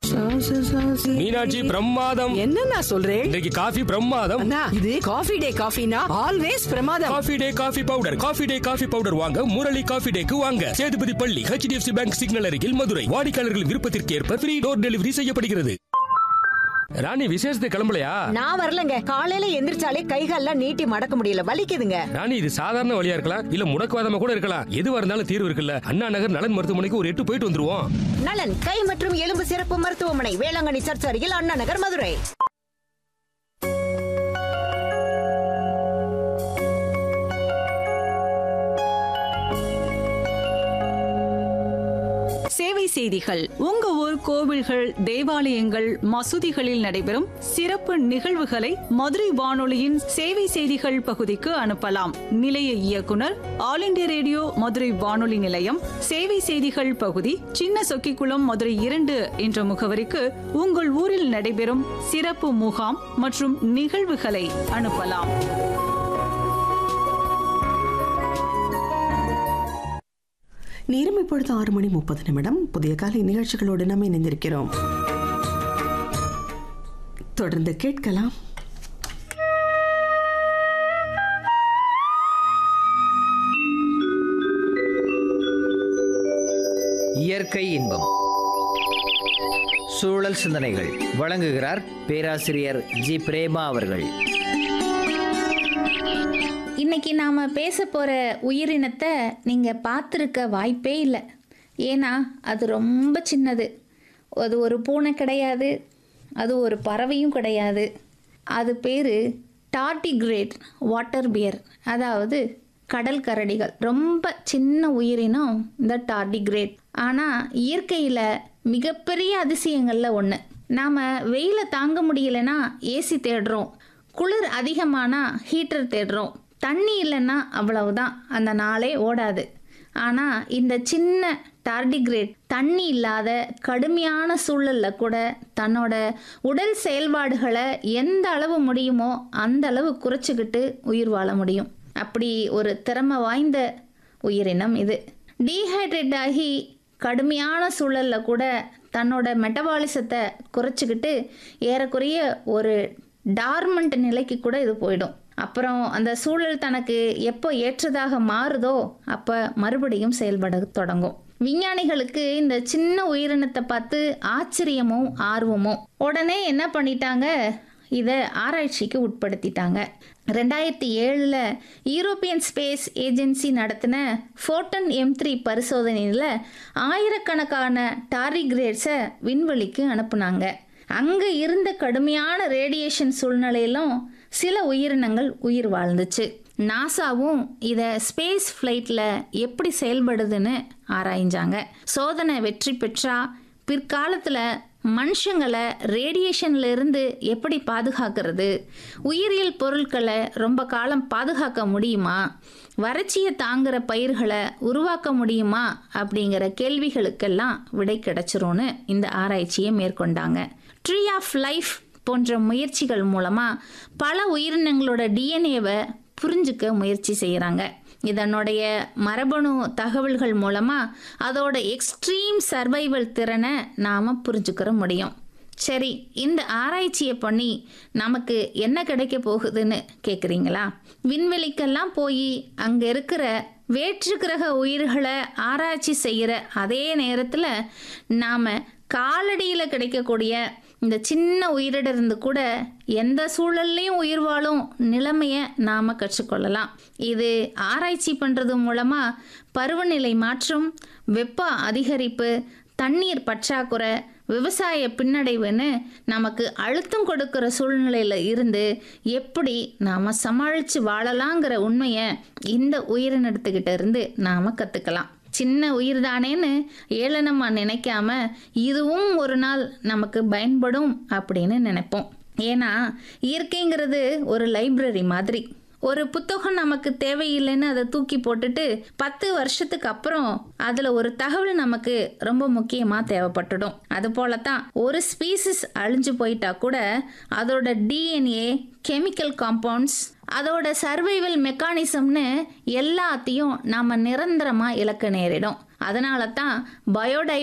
மீனாட்சி பிரமாதம் என்ன நான் சொல்றேன் இன்றைக்கு காஃபி பிரமாதம் அண்ணா இது காஃபி டே காஃபினா ஆல்வேஸ் பிரமாதம் coffee day coffee powder coffee day coffee powder வாங்க முரளி காஃபி டேக்கு வாங்க சேதுபதி பள்ளி ஹெச்டிஎஃப்சி பேங்க் சிக்னல் அருகில் மதுரை வாடிக்கையாளர்கள் விருப்பத்திற்கு ஏற்ப ஃப்ரீ டோர் டெலிவரி செய்யப்படுகிறது ராணி விசேஷத்துக்கு கிளம்பலையா நான் வரலங்க காலையில எந்திரிச்சாலே கைகால்லாம் நீட்டி மடக்க முடியல வலிக்குதுங்க ராணி இது சாதாரண வழியா இருக்கலாம் இல்ல முடக்குவாதமா கூட இருக்கலாம் எதுவா இருந்தாலும் தீர்வு இருக்குல்ல அண்ணா நகர் நலன் மருத்துவமனைக்கு ஒரு எட்டு போயிட்டு வந்துருவோம் நலன் கை மற்றும் எலும்பு சிறப்பு மருத்துவமனை வேளாங்கண்ணி சர்ச் அருகில் அண்ணா நகர் மதுரை சேவை செய்திகள் உங்க ஊர் கோவில்கள் தேவாலயங்கள் மசூதிகளில் நடைபெறும் சிறப்பு நிகழ்வுகளை மதுரை வானொலியின் சேவை செய்திகள் பகுதிக்கு அனுப்பலாம் நிலைய இயக்குனர் ஆல் இண்டியா ரேடியோ மதுரை வானொலி நிலையம் சேவை செய்திகள் பகுதி சின்ன சொக்கிக்குளம் மதுரை இரண்டு என்ற முகவரிக்கு உங்கள் ஊரில் நடைபெறும் சிறப்பு முகாம் மற்றும் நிகழ்வுகளை அனுப்பலாம் நேரம் இப்பொழுது ஆறு மணி முப்பது நிமிடம் புதிய காலை நிகழ்ச்சிகளோடு நாம் இணைந்திருக்கிறோம் தொடர்ந்து கேட்கலாம் இயற்கை இன்பம் சூழல் சிந்தனைகள் வழங்குகிறார் பேராசிரியர் ஜி பிரேமா அவர்கள் இன்னைக்கு நாம் பேச போகிற உயிரினத்தை நீங்கள் பார்த்துருக்க வாய்ப்பே இல்லை ஏன்னா அது ரொம்ப சின்னது அது ஒரு பூனை கிடையாது அது ஒரு பறவையும் கிடையாது அது பேர் டார்டிகிரேட் வாட்டர் பியர் அதாவது கடல் கரடிகள் ரொம்ப சின்ன உயிரினம் இந்த டார்டிகிரேட் ஆனால் இயற்கையில் மிகப்பெரிய அதிசயங்களில் ஒன்று நாம் வெயிலை தாங்க முடியலன்னா ஏசி தேடுறோம் குளிர் அதிகமானா ஹீட்டர் தேடுறோம் தண்ணி இல்லைன்னா அவ்வளவுதான் அந்த நாளே ஓடாது ஆனால் இந்த சின்ன டார்டிகிரேட் தண்ணி இல்லாத கடுமையான சூழலில் கூட தன்னோட உடல் செயல்பாடுகளை எந்த அளவு முடியுமோ அந்த அளவு குறைச்சிக்கிட்டு உயிர் வாழ முடியும் அப்படி ஒரு திறமை வாய்ந்த உயிரினம் இது டீஹைட்ரேட் ஆகி கடுமையான சூழலில் கூட தன்னோட மெட்டபாலிசத்தை குறைச்சிக்கிட்டு ஏறக்குறைய ஒரு டார்மண்ட் நிலைக்கு கூட இது போயிடும் அப்புறம் அந்த சூழல் தனக்கு எப்போ ஏற்றதாக மாறுதோ அப்போ மறுபடியும் செயல்பட தொடங்கும் விஞ்ஞானிகளுக்கு இந்த சின்ன உயிரினத்தை பார்த்து ஆச்சரியமும் ஆர்வமும் உடனே என்ன பண்ணிட்டாங்க இதை ஆராய்ச்சிக்கு உட்படுத்திட்டாங்க ரெண்டாயிரத்தி ஏழில் யூரோப்பியன் ஸ்பேஸ் ஏஜென்சி நடத்தின ஃபோட்டன் எம் த்ரீ பரிசோதனையில் ஆயிரக்கணக்கான டாரிகிரேட்ஸை விண்வெளிக்கு அனுப்புனாங்க அங்கே இருந்த கடுமையான ரேடியேஷன் சூழ்நிலையிலும் சில உயிரினங்கள் உயிர் வாழ்ந்துச்சு நாசாவும் இதை ஸ்பேஸ் ஃப்ளைட்டில் எப்படி செயல்படுதுன்னு ஆராய்ஞ்சாங்க சோதனை வெற்றி பெற்றா பிற்காலத்தில் மனுஷங்களை ரேடியேஷன்ல இருந்து எப்படி பாதுகாக்கிறது உயிரியல் பொருட்களை ரொம்ப காலம் பாதுகாக்க முடியுமா வறட்சியை தாங்குற பயிர்களை உருவாக்க முடியுமா அப்படிங்கிற கேள்விகளுக்கெல்லாம் விடை கிடைச்சிரும்னு இந்த ஆராய்ச்சியை மேற்கொண்டாங்க ட்ரீ ஆஃப் லைஃப் போன்ற முயற்சிகள் மூலமாக பல உயிரினங்களோட டிஎன்ஏவை புரிஞ்சுக்க முயற்சி செய்கிறாங்க இதனுடைய மரபணு தகவல்கள் மூலமாக அதோட எக்ஸ்ட்ரீம் சர்வைவல் திறனை நாம் புரிஞ்சுக்கிற முடியும் சரி இந்த ஆராய்ச்சியை பண்ணி நமக்கு என்ன கிடைக்க போகுதுன்னு கேட்குறீங்களா விண்வெளிக்கெல்லாம் போய் அங்கே இருக்கிற வேற்று கிரக உயிர்களை ஆராய்ச்சி செய்கிற அதே நேரத்தில் நாம் காலடியில் கிடைக்கக்கூடிய இந்த சின்ன உயிரிடருந்து கூட எந்த சூழல்லையும் உயிர் வாழும் நிலைமையை நாம் கற்றுக்கொள்ளலாம் இது ஆராய்ச்சி பண்ணுறது மூலமாக பருவநிலை மாற்றம் வெப்ப அதிகரிப்பு தண்ணீர் பற்றாக்குறை விவசாய பின்னடைவுன்னு நமக்கு அழுத்தம் கொடுக்கிற சூழ்நிலையில் இருந்து எப்படி நாம் சமாளித்து வாழலாங்கிற உண்மையை இந்த உயிரினத்துக்கிட்ட இருந்து நாம் கற்றுக்கலாம் சின்ன உயிர் தானேன்னு ஏளனமாக நினைக்காம இதுவும் ஒரு நாள் நமக்கு பயன்படும் அப்படின்னு நினைப்போம் ஏன்னா இயற்கைங்கிறது ஒரு லைப்ரரி மாதிரி ஒரு புத்தகம் நமக்கு தேவையில்லைன்னு அதை தூக்கி போட்டுட்டு பத்து வருஷத்துக்கு அப்புறம் அதில் ஒரு தகவல் நமக்கு ரொம்ப முக்கியமாக தேவைப்பட்டுடும் அது போல தான் ஒரு ஸ்பீசிஸ் அழிஞ்சு போயிட்டா கூட அதோட டிஎன்ஏ கெமிக்கல் காம்பவுண்ட்ஸ் அதோட சர்வைவல் மெக்கானிசம்னு எல்லாத்தையும் நாம் நிரந்தரமாக இழக்க நேரிடும் அதனால தான் பயோடை